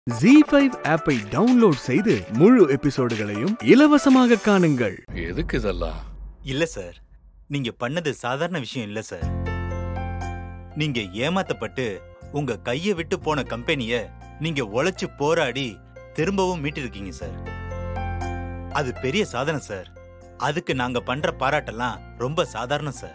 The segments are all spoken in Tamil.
ஜி ஃபைவ் ஆப்பை டவுன்லோட் செய்து முழு எபிசோடுகளையும் இலவசமாக காணுங்கள் எதுக்கு இதெல்லாம் இல்ல சார் நீங்க பண்ணது சாதாரண விஷயம் இல்ல சார் நீங்க ஏமாத்தப்பட்டு உங்க கையை விட்டு போன கம்பெனிய நீங்க உழைச்சு போராடி திரும்பவும் மீட்டிருக்கீங்க சார் அது பெரிய சாதனை சார் அதுக்கு நாங்க பண்ற பாராட்டெல்லாம் ரொம்ப சாதாரணம் சார்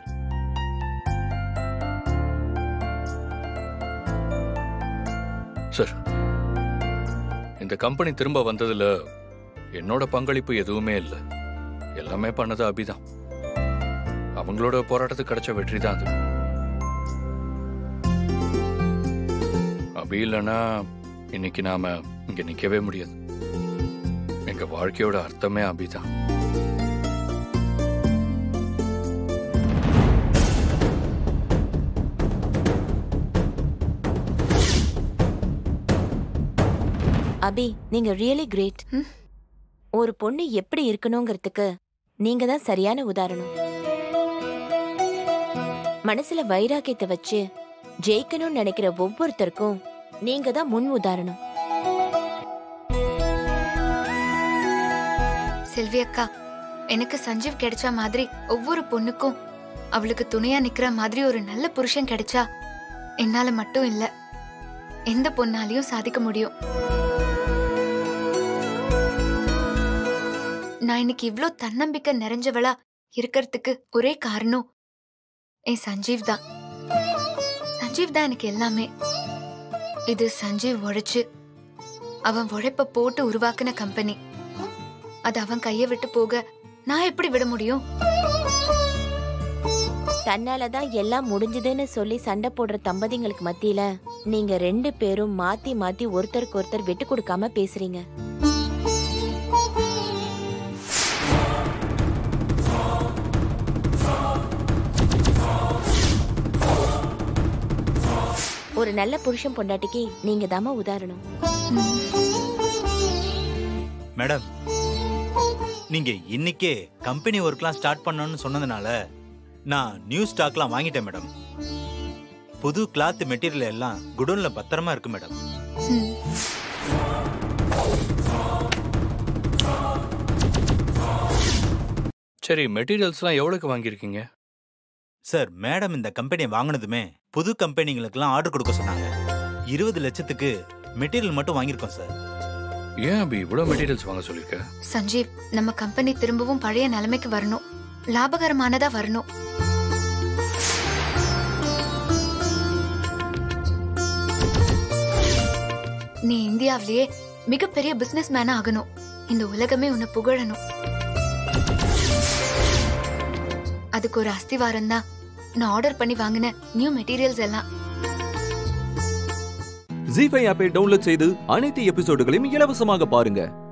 சார் இந்த கம்பெனி திரும்ப வந்ததுல என்னோட பங்களிப்பு எதுவுமே இல்லை எல்லாமே பண்ணது அபிதான் அவங்களோட போராட்டத்துக்கு கிடைச்ச வெற்றி தான் அது அபி இல்லைன்னா இன்னைக்கு நாம இங்க நிக்கவே முடியாது எங்க வாழ்க்கையோட அர்த்தமே அபிதான் அபி நீங்க ரியலி கிரேட் ஒரு பொண்ணு எப்படி இருக்கணுங்கிறதுக்கு நீங்க தான் சரியான உதாரணம் மனசுல வைராக்கியத்தை வச்சு ஜெயிக்கணும்னு நினைக்கிற ஒவ்வொருத்தருக்கும் நீங்க தான் முன் உதாரணம் செல்வி அக்கா எனக்கு சஞ்சீவ் கிடைச்ச மாதிரி ஒவ்வொரு பொண்ணுக்கும் அவளுக்கு துணையா நிக்கிற மாதிரி ஒரு நல்ல புருஷன் கிடைச்சா என்னால மட்டும் இல்ல எந்த பொண்ணாலையும் சாதிக்க முடியும் நான் இன்னைக்கு இவ்ளோ தன்னம்பிக்கை நிறைஞ்சவளா இருக்கிறதுக்கு ஒரே காரணம் என் சஞ்சீவ் தான் சஞ்சீவ் தான் எனக்கு எல்லாமே இது சஞ்சீவ் உழைச்சு அவன் உழைப்ப போட்டு உருவாக்குன கம்பெனி அது அவன் கைய விட்டு போக நான் எப்படி விட முடியும் தன்னால தான் எல்லாம் முடிஞ்சதுன்னு சொல்லி சண்டை போடுற தம்பதிங்களுக்கு மத்தியில நீங்க ரெண்டு பேரும் மாத்தி மாத்தி ஒருத்தருக்கு ஒருத்தர் விட்டு கொடுக்காம பேசுறீங்க ஒரு நல்ல புருஷன் பொண்டாட்டிக்கு நீங்க தாமா உதாரணம் மேடம் நீங்க இன்னைக்கே கம்பெனி ஒர்க்லாம் ஸ்டார்ட் பண்ணணும்னு சொன்னதுனால நான் நியூ ஸ்டாக்லாம் வாங்கிட்டேன் மேடம் புது கிளாத் மெட்டீரியல் எல்லாம் குடோன்ல பத்திரமா இருக்கு மேடம் ம். சரி மெட்டீரியல்ஸ்லாம் எவ்வளவுக்கு வாங்கியிருக்கீங்க சார் மேடம் இந்த கம்பெனியை வாங்கினதுமே புது கம்பெனிங்களுக்கெல்லாம் ஆர்டர் கொடுக்க சொன்னாங்க இருபது லட்சத்துக்கு மெட்டீரியல் மட்டும் வாங்கியிருக்கோம் சார் ஏன் அபி இவ்வளவு மெட்டீரியல்ஸ் வாங்க சொல்லிருக்க சஞ்சீவ் நம்ம கம்பெனி திரும்பவும் பழைய நிலைமைக்கு வரணும் லாபகரமானதா வரணும் நீ இந்தியாவிலேயே மிகப்பெரிய பிசினஸ் மேனா ஆகணும் இந்த உலகமே உன்னை புகழணும் அதுக்கு ஒரு அஸ்திவாரம் தான் நான் ஆர்டர் பண்ணி வாங்கின நியூ மெட்டீரியல்ஸ் எல்லாம் ஜி ஃபைவ் ஆப்பை டவுன்லோட் செய்து அனைத்து எபிசோடுகளையும் இலவசமாக பாருங்க